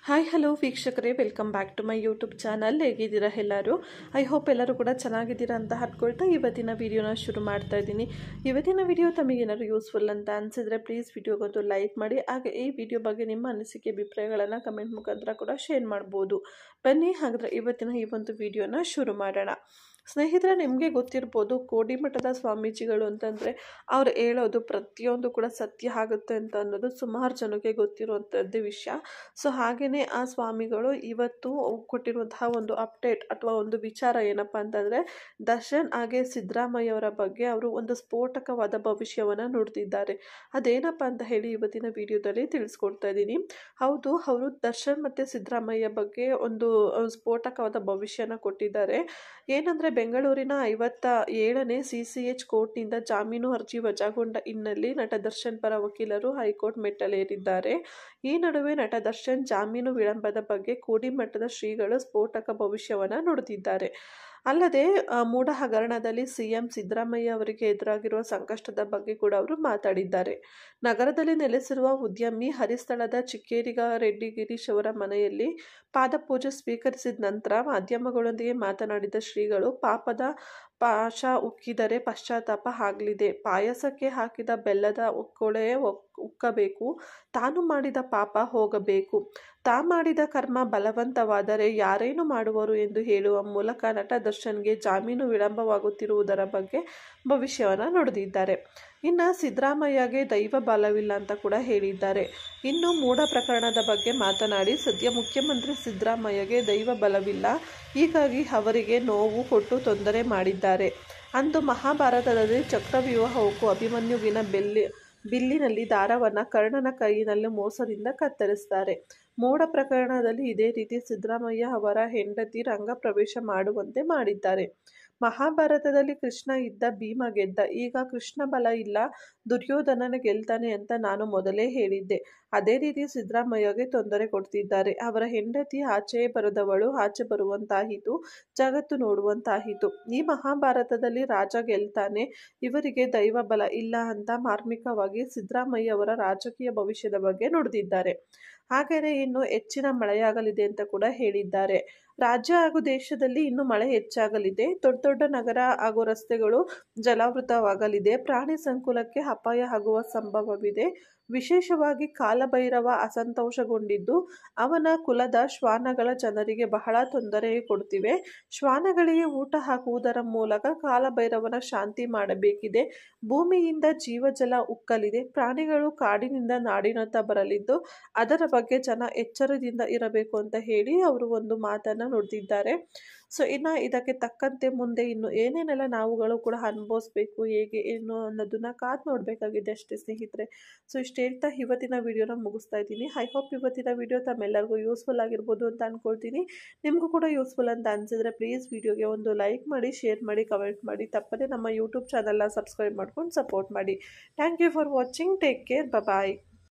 hi hello ವೀಕ್ಷಕರೇ welcome back to my YouTube channel ಹೇಗಿದ್ದೀರಾ ಎಲ್ಲರೂ ಐ ಹೋಪ್ ಎಲ್ಲರೂ ಕೂಡ ಚೆನ್ನಾಗಿದ್ದೀರಾ ಅಂತ ಹತ್ಕೊಳ್ತಾ ಇವತ್ತಿನ ವಿಡಿಯೋನ ಶುರು ಮಾಡ್ತಾ ಇದ್ದೀನಿ ಇವತ್ತಿನ ವಿಡಿಯೋ ತಮಗೇನಾದ್ರು ಯೂಸ್ಫುಲ್ ಅಂತ ಅನಿಸಿದ್ರೆ ಪ್ಲೀಸ್ ವಿಡಿಯೋಗೊಂದು ಲೈಕ್ ಮಾಡಿ ಹಾಗೆ ಈ ವಿಡಿಯೋ ಬಗ್ಗೆ ನಿಮ್ಮ ಅನಿಸಿಕೆ ಅಭಿಪ್ರಾಯಗಳನ್ನು ಕಮೆಂಟ್ ಮುಖಾಂತರ ಕೂಡ ಶೇರ್ ಮಾಡ್ಬೋದು ಬನ್ನಿ ಹಾಗಾದರೆ ಇವತ್ತಿನ ಈ ಒಂದು ವಿಡಿಯೋನ ಶುರು ಮಾಡೋಣ ಸ್ನೇಹಿತರೆ ನಿಮಗೆ ಗೊತ್ತಿರ್ಬೋದು ಕೋಡಿಮಠದ ಸ್ವಾಮೀಜಿಗಳು ಅಂತಂದರೆ ಅವ್ರು ಹೇಳೋದು ಪ್ರತಿಯೊಂದು ಕೂಡ ಸತ್ಯ ಆಗುತ್ತೆ ಅಂತ ಅನ್ನೋದು ಸುಮಾರು ಜನಕ್ಕೆ ಗೊತ್ತಿರುವಂಥದ್ದೇ ವಿಷಯ ಸೊ ಹಾಗೆಯೇ ಆ ಸ್ವಾಮಿಗಳು ಇವತ್ತು ಕೊಟ್ಟಿರುವಂತಹ ಒಂದು ಅಪ್ಡೇಟ್ ಅಥವಾ ಒಂದು ವಿಚಾರ ಏನಪ್ಪ ಅಂತಂದರೆ ದರ್ಶನ್ ಹಾಗೆ ಸಿದ್ದರಾಮಯ್ಯ ಅವರ ಬಗ್ಗೆ ಅವರು ಒಂದು ಸ್ಫೋಟಕವಾದ ಭವಿಷ್ಯವನ್ನು ನುಡಿದಿದ್ದಾರೆ ಅದೇನಪ್ಪ ಅಂತ ಹೇಳಿ ಇವತ್ತಿನ ವಿಡಿಯೋದಲ್ಲಿ ತಿಳಿಸ್ಕೊಡ್ತಾ ಇದ್ದೀನಿ ಹೌದು ಅವರು ದರ್ಶನ್ ಮತ್ತು ಸಿದ್ದರಾಮಯ್ಯ ಬಗ್ಗೆ ಒಂದು ಅಹ್, ಸ್ಫೋಟಕವಾದ ಭವಿಷ್ಯನ ಕೊಟ್ಟಿದ್ದಾರೆ ಏನಂದರೆ ಬೆಂಗಳೂರಿನ ಐವತ್ತ ಏಳನೇ ಸಿ ಸಿ ಎಚ್ ಕೋರ್ಟ್ನಿಂದ ಜಾಮೀನು ಅರ್ಜಿ ವಜಾಗೊಂಡ ಹಿನ್ನೆಲೆ ನಟ ದರ್ಶನ್ ಪರ ವಕೀಲರು ಹೈಕೋರ್ಟ್ ಮೆಟ್ಟಲೇರಿದ್ದಾರೆ ಈ ನಡುವೆ ನಟ ದರ್ಶನ್ ಜಾಮೀನು ವಿಳಂಬದ ಬಗ್ಗೆ ಕೋಡಿಮಠದ ಶ್ರೀಗಳು ಸ್ಫೋಟಕ ಭವಿಷ್ಯವನ್ನು ನುಡಿದಿದ್ದಾರೆ ಅಲ್ಲದೆ ಆ, ಮೂಢ ಹಗರಣದಲ್ಲಿ ಸಿಎಂ ಸಿದ್ದರಾಮಯ್ಯ ಅವರಿಗೆ ಎದುರಾಗಿರುವ ಸಂಕಷ್ಟದ ಬಗ್ಗೆ ಕೂಡ ಅವರು ಮಾತಾಡಿದ್ದಾರೆ ನಗರದಲ್ಲಿ ನೆಲೆಸಿರುವ ಉದ್ಯಮಿ ಹರಿಸ್ಥಳದ ಚಿಕ್ಕೇರಿಗ ರೆಡ್ಡಿ ಗಿರೀಶ್ ಅವರ ಮನೆಯಲ್ಲಿ ಪಾದಪೂಜೆ ಸ್ವೀಕರಿಸಿದ ನಂತರ ಮಾಧ್ಯಮಗಳೊಂದಿಗೆ ಮಾತನಾಡಿದ ಶ್ರೀಗಳು ಪಾಪದ ಪಾಶ ಉಕ್ಕಿದರೆ ಪಶ್ಚಾತ್ತಾಪ ಆಗಲಿದೆ ಪಾಯಸಕ್ಕೆ ಹಾಕಿದ ಬೆಲ್ಲದ ಕೊಳೆ ಉಕ್ಕಬೇಕು ತಾನು ಮಾಡಿದ ಪಾಪ ಹೋಗಬೇಕು ತಾ ಮಾಡಿದ ಕರ್ಮ ಬಲವಂತವಾದರೆ ಯಾರೇನು ಮಾಡುವರು ಎಂದು ಹೇಳುವ ಮೂಲಕ ನಟ ದರ್ಶನ್ಗೆ ಜಾಮೀನು ವಿಳಂಬವಾಗುತ್ತಿರುವುದರ ಬಗ್ಗೆ ಭವಿಷ್ಯವನ್ನು ನುಡಿದಿದ್ದಾರೆ ಇನ್ನು ಸಿದ್ದರಾಮಯ್ಯಗೆ ದೈವ ಬಲವಿಲ್ಲ ಅಂತ ಕೂಡ ಹೇಳಿದ್ದಾರೆ ಇನ್ನು ಮೂಢ ಪ್ರಕರಣದ ಬಗ್ಗೆ ಮಾತನಾಡಿ ಸದ್ಯ ಮುಖ್ಯಮಂತ್ರಿ ಸಿದ್ದರಾಮಯ್ಯಗೆ ದೈವ ಬಲವಿಲ್ಲ ಹೀಗಾಗಿ ಅವರಿಗೆ ನೋವು ಕೊಟ್ಟು ತೊಂದರೆ ಮಾಡಿದ್ದಾರೆ ಅಂದು ಮಹಾಭಾರತದಲ್ಲಿ ಚಕ್ರವ್ಯೂಹ ಹೋಗು ಅಭಿಮನ್ಯುವಿನ ಬೆಲ್ಲಿ ಬಿಲ್ಲಿನಲ್ಲಿ ದಾರವನ್ನು ಕರ್ಣನ ಕೈಯಿನಲ್ಲಿ ಮೋಸದಿಂದ ಕತ್ತರಿಸ್ತಾರೆ ಮೋಡ ಪ್ರಕರಣದಲ್ಲಿ ಇದೇ ರೀತಿ ಸಿದ್ದರಾಮಯ್ಯ ಅವರ ಹೆಂಡತಿ ರಂಗ ಪ್ರವೇಶ ಮಾಡುವಂತೆ ಮಾಡಿದ್ದಾರೆ ಮಹಾಭಾರತದಲ್ಲಿ ಕೃಷ್ಣ ಇದ್ದ ಭೀಮ ಗೆದ್ದ ಈಗ ಕೃಷ್ಣ ಬಲ ಇಲ್ಲ ದುರ್ಯೋಧನನ ಗೆಲ್ತಾನೆ ಅಂತ ನಾನು ಮೊದಲೇ ಹೇಳಿದ್ದೆ ಅದೇ ರೀತಿ ಸಿದ್ದರಾಮಯ್ಯಗೆ ತೊಂದರೆ ಕೊಡ್ತಿದ್ದಾರೆ ಅವರ ಹೆಂಡತಿ ಆಚೆ ಬರದವಳು ಆಚೆ ಬರುವಂತಾಯಿತು ಜಗತ್ತು ನೋಡುವಂತಾಯಿತು ಈ ಮಹಾಭಾರತದಲ್ಲಿ ರಾಜ ಗೆಲ್ತಾನೆ ಇವರಿಗೆ ದೈವ ಬಲ ಇಲ್ಲ ಅಂತ ಮಾರ್ಮಿಕವಾಗಿ ಸಿದ್ದರಾಮಯ್ಯ ಅವರ ರಾಜಕೀಯ ಭವಿಷ್ಯದ ಬಗ್ಗೆ ನುಡಿದಿದ್ದಾರೆ ಹಾಗೆಯೇ ಇನ್ನು ಹೆಚ್ಚಿನ ಮಳೆಯಾಗಲಿದೆ ಅಂತ ಕೂಡ ಹೇಳಿದ್ದಾರೆ ರಾಜ್ಯ ಹಾಗೂ ದೇಶದಲ್ಲಿ ಇನ್ನು ಮಳೆ ಹೆಚ್ಚಾಗಲಿದೆ ದೊಡ್ಡ ದೊಡ್ಡ ನಗರ ಹಾಗೂ ರಸ್ತೆಗಳು ಜಲಾವೃತವಾಗಲಿದೆ ಪ್ರಾಣಿ ಸಂಕುಲಕ್ಕೆ ಅಪಾಯ ಆಗುವ ಸಂಭವವಿದೆ ವಿಶೇಷವಾಗಿ ಕಾಲಭೈರವ ಅಸಂತೋಷಗೊಂಡಿದ್ದು ಅವನ ಕುಲದ ಶ್ವಾನಗಳ ಜನರಿಗೆ ಬಹಳ ತೊಂದರೆ ಕೊಡುತ್ತಿವೆ ಶ್ವಾನಗಳಿಗೆ ಊಟ ಹಾಕುವುದರ ಮೂಲಕ ಕಾಲಭೈರವನ ಶಾಂತಿ ಮಾಡಬೇಕಿದೆ ಭೂಮಿಯಿಂದ ಜೀವಜಲ ಉಕ್ಕಲಿದೆ ಪ್ರಾಣಿಗಳು ಕಾಡಿನಿಂದ ನಾಡಿನತ್ತ ಬರಲಿದ್ದು ಅದರ ಬಗ್ಗೆ ಜನ ಎಚ್ಚರದಿಂದ ಇರಬೇಕು ಅಂತ ಹೇಳಿ ಅವರು ಒಂದು ಮಾತನ್ನು ನುಡಿದಿದ್ದಾರೆ ಸೊ ಇನ್ನು ಇದಕ್ಕೆ ತಕ್ಕಂತೆ ಮುಂದೆ ಇನ್ನು ಏನೇನೆಲ್ಲ ನಾವುಗಳು ಕೂಡ ಅನುಭವಿಸ್ಬೇಕು ಹೇಗೆ ಏನು ಅನ್ನೋದನ್ನ ಕಾದು ನೋಡಬೇಕಾಗಿದೆ ಅಷ್ಟೇ ಸ್ನೇಹಿತರೆ ಸೊ ಇಷ್ಟು ಹೇಳ್ತಾ ಇವತ್ತಿನ ವಿಡಿಯೋನ ಮುಗಿಸ್ತಾ ಇದ್ದೀನಿ ಐ ಹೋಪ್ ಇವತ್ತಿನ ವಿಡಿಯೋ ತಮ್ಮೆಲ್ಲರಿಗೂ ಯೂಸ್ಫುಲ್ ಆಗಿರ್ಬೋದು ಅಂತ ಅಂದ್ಕೊಳ್ತೀನಿ ನಿಮಗೂ ಕೂಡ ಯೂಸ್ಫುಲ್ ಅಂತ ಅನಿಸಿದ್ರೆ ಪ್ಲೀಸ್ ವಿಡಿಯೋಗೆ ಒಂದು ಲೈಕ್ ಮಾಡಿ ಶೇರ್ ಮಾಡಿ ಕಮೆಂಟ್ ಮಾಡಿ ತಪ್ಪದೆ ನಮ್ಮ ಯೂಟ್ಯೂಬ್ ಚಾನಲ್ನ ಸಬ್ಸ್ಕ್ರೈಬ್ ಮಾಡ್ಕೊಂಡು ಸಪೋರ್ಟ್ ಮಾಡಿ thank you for watching take care bye